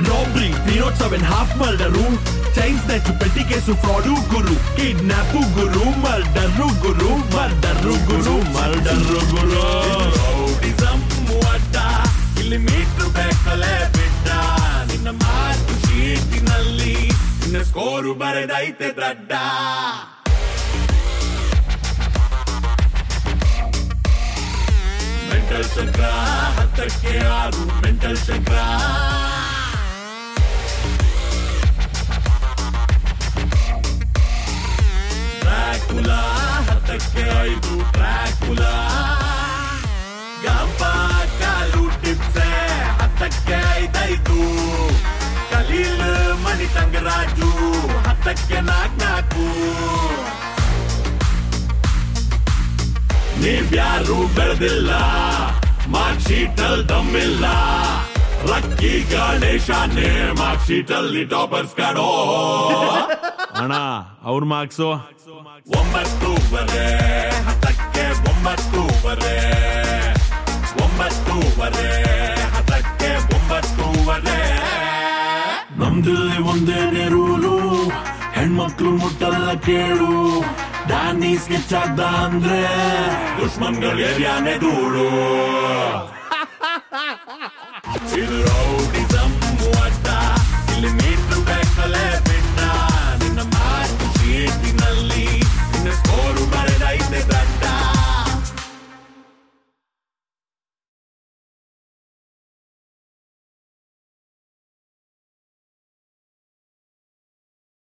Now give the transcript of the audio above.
Rabri three nought seven half murder chains net petty case fraud ಗುರು kidnap ಗುರು murder ಗುರು murder ಗುರು murder ಗುರು ರೌಡಿಸಮ್ ಅಡ್ಡ ಇಲ್ಲಿ ಮೀಟರ್ ಬೇಕಲೇ ಬಿಟ್ಟ ನಿನ್ನ ಮಾತು ಶೀಟಿನಲ್ಲಿ ನಿನ್ನ ಸ್ಕೋರು ಬರೆದೈತೆ ದಡ್ಡ ಮೆಂಟಲ್ ಚಕ್ರ ಹತ್ತಕ್ಕೆ ಆರು ಮೆಂಟಲ್ ಚಕ್ರ ಟ್ರ್ಯಾಕುಲಾ ಹತ್ತಕ್ಕೆ ಐದು ಟ್ರ್ಯಾಕುಲಾ ಗಂಪ ಕಾಲು ಟಿಪ್ಸೆ ಹತ್ತಕ್ಕೆ ಐದೈದು ಕಲೀಲ್ ಮಣಿ ತಂಗರಾಜು ಹತ್ತಕ್ಕೆ ನಾಲ್ಕು ನಾಲ್ಕು ನೀವ್ಯಾರು ಬೆಳೆದಿಲ್ಲ ಮಾರ್ಕ್ ಶೀಟ್ ಅಲ್ಲಿ ದಮ್ಮಿಲ್ಲ ಲಕ್ಕಿ ಗಣೇಶನೇ ಮಾರ್ಕ್ ಶೀಟ್ ಅಲ್ಲಿ ಟಾಪರ್ಸ್ ಕಾಡೋ ಅಣ್ಣ ಅವ್ರ ಮಾರ್ಕ್ಸು ಒಂಬತ್ತೂವರೆ ಹತ್ತಕ್ಕೆ ಒಂಬತ್ತೂವರೆ ಒಂಬತ್ತೂವರೆ ಹತ್ತಕ್ಕೆ ಒಂಬತ್ತೂವರೆ ನಮ್ದಲ್ಲಿ ಒಂದೇನೆ ರೂಲು ಹೆಣ್ಮಕ್ಳು ಮುಟ್ಟಲ್ಲ ಕೇಳು ಡ್ಯಾನಿ ಸ್ಕೆಚ್ ಆಗ್ದ ಅಂದ್ರೆ ದುಶ್ಮನ್ಗಳ ಏರಿಯಾನೆ ಧೂಳು ಇದು ರೌಡಿಸಮ್ ಅಡ್ಡ